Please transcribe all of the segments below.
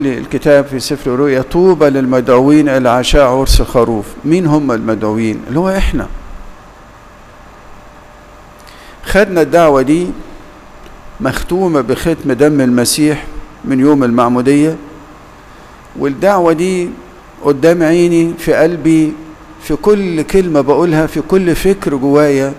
الكتاب في سفر الرؤيا طوبى للمدعوين إلى عشاء عرس الخروف مين هم المدعوين اللي هو احنا خدنا الدعوة دي مختومة بختم دم المسيح من يوم المعمودية والدعوة دي قدام عيني في قلبي في كل كلمة بقولها في كل فكر جوايا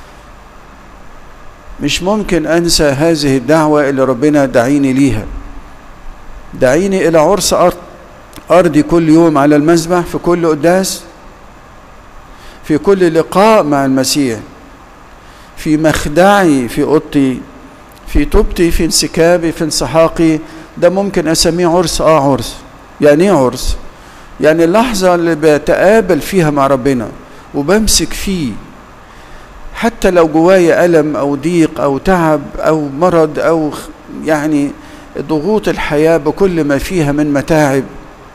مش ممكن أنسى هذه الدعوة اللي ربنا دعيني ليها دعيني إلى عرس أرض أرضي كل يوم على المذبح في كل قداس في كل لقاء مع المسيح في مخدعي في أوضتي في توبتي في انسكابي في انسحاقي ده ممكن أسميه عرس آه عرس يعني إيه عرس؟ يعني اللحظة اللي بتقابل فيها مع ربنا وبمسك فيه حتى لو جوايا ألم أو ضيق أو تعب أو مرض أو يعني ضغوط الحياة بكل ما فيها من متاعب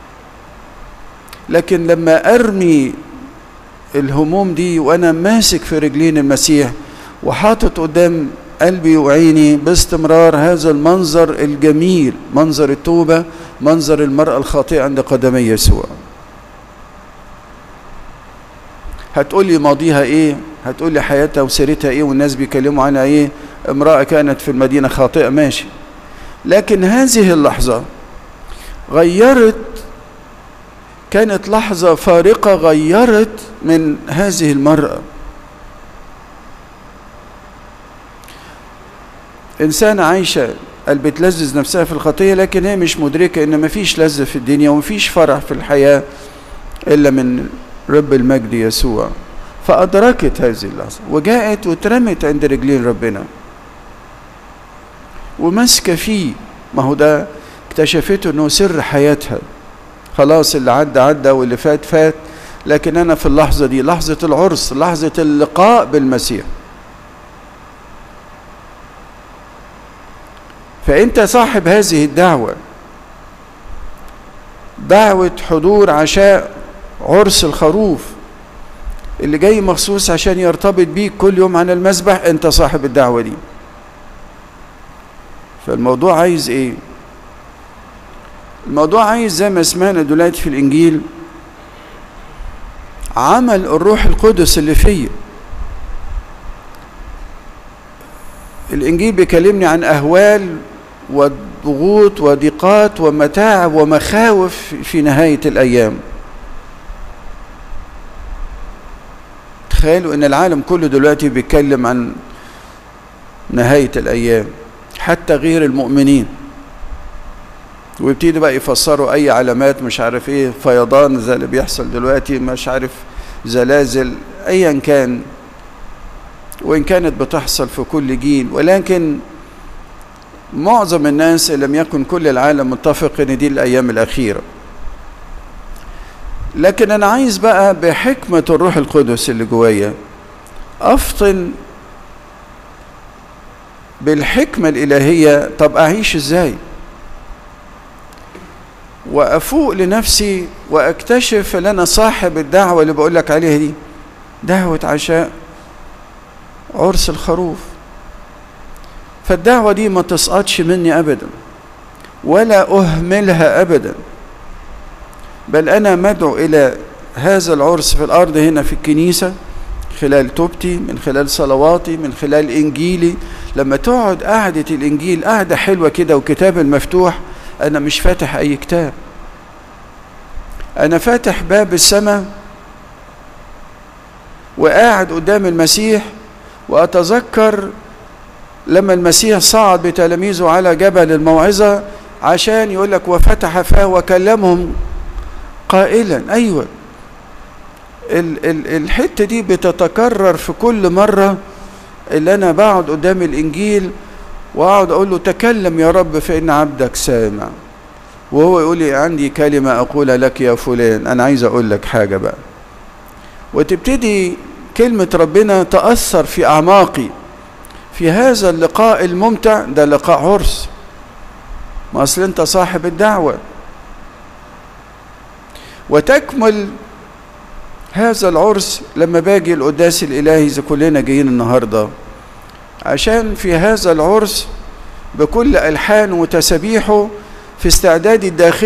لكن لما أرمي الهموم دي وأنا ماسك في رجلين المسيح وحاطط قدام قلبي وعيني باستمرار هذا المنظر الجميل منظر التوبة منظر المرأة الخاطئة عند قدمي يسوع هتقولي ماضيها ايه هتقولي حياتها وسيرتها ايه والناس بيكلموا عنها ايه امرأة كانت في المدينة خاطئة ماشي لكن هذه اللحظة غيرت كانت لحظة فارقة غيرت من هذه المرأة إنسانة عايشة قال بتلذذ نفسها في الخطية لكن هي مش مدركة إن مفيش لذة في الدنيا ومفيش فرح في الحياة إلا من رب المجد يسوع فأدركت هذه اللحظة وجاءت واترمت عند رجلين ربنا وماسكة فيه ما هو ده اكتشفته انه سر حياتها خلاص اللي عدى عدى واللي فات فات لكن انا في اللحظة دي لحظة العرس لحظة اللقاء بالمسيح فانت صاحب هذه الدعوة دعوة حضور عشاء عرس الخروف اللي جاي مخصوص عشان يرتبط بيك كل يوم عن المسبح انت صاحب الدعوة دي فالموضوع عايز ايه الموضوع عايز زي ما سمعنا دلوقتي في الانجيل عمل الروح القدس اللي فيا الانجيل بيكلمني عن اهوال وضغوط وضيقات ومتاعب ومخاوف في نهايه الايام تخيلوا ان العالم كله دلوقتي بيتكلم عن نهايه الايام حتى غير المؤمنين ويبتدي بقى يفسروا اي علامات مش عارف ايه فيضان زي اللي بيحصل دلوقتي مش عارف زلازل ايا كان وان كانت بتحصل في كل جيل ولكن معظم الناس لم يكن كل العالم متفق ان دي الايام الاخيره لكن انا عايز بقى بحكمه الروح القدس اللي جوايا افطن بالحكمة الإلهية طب أعيش إزاي وأفوق لنفسي وأكتشف أن أنا صاحب الدعوة اللي بقول لك عليها دي دعوة عشاء عرس الخروف فالدعوة دي ما تسقطش مني أبدا ولا أهملها أبدا بل أنا مدعو إلى هذا العرس في الأرض هنا في الكنيسة خلال توبتي من خلال صلواتي من خلال إنجيلي لما تقعد قعدة الإنجيل قعدة حلوة كده وكتاب المفتوح أنا مش فاتح أي كتاب أنا فاتح باب السماء وقاعد قدام المسيح وأتذكر لما المسيح صعد بتلاميذه على جبل الموعظة عشان يقول لك وفتح فاه وكلمهم قائلا أيوة ال ال الحتة دي بتتكرر في كل مرة اللي انا بقعد قدام الانجيل واقعد اقول له تكلم يا رب فان عبدك سامع وهو يقول لي عندي كلمة اقولها لك يا فلان انا عايز اقول لك حاجة بقى وتبتدي كلمة ربنا تأثر في اعماقي في هذا اللقاء الممتع ده لقاء عرس ما اصل انت صاحب الدعوة وتكمل هذا العرس لما باجي القداس الإلهي إذا كلنا جايين النهاردة عشان في هذا العرس بكل ألحان وتسابيحه في استعدادي الداخلي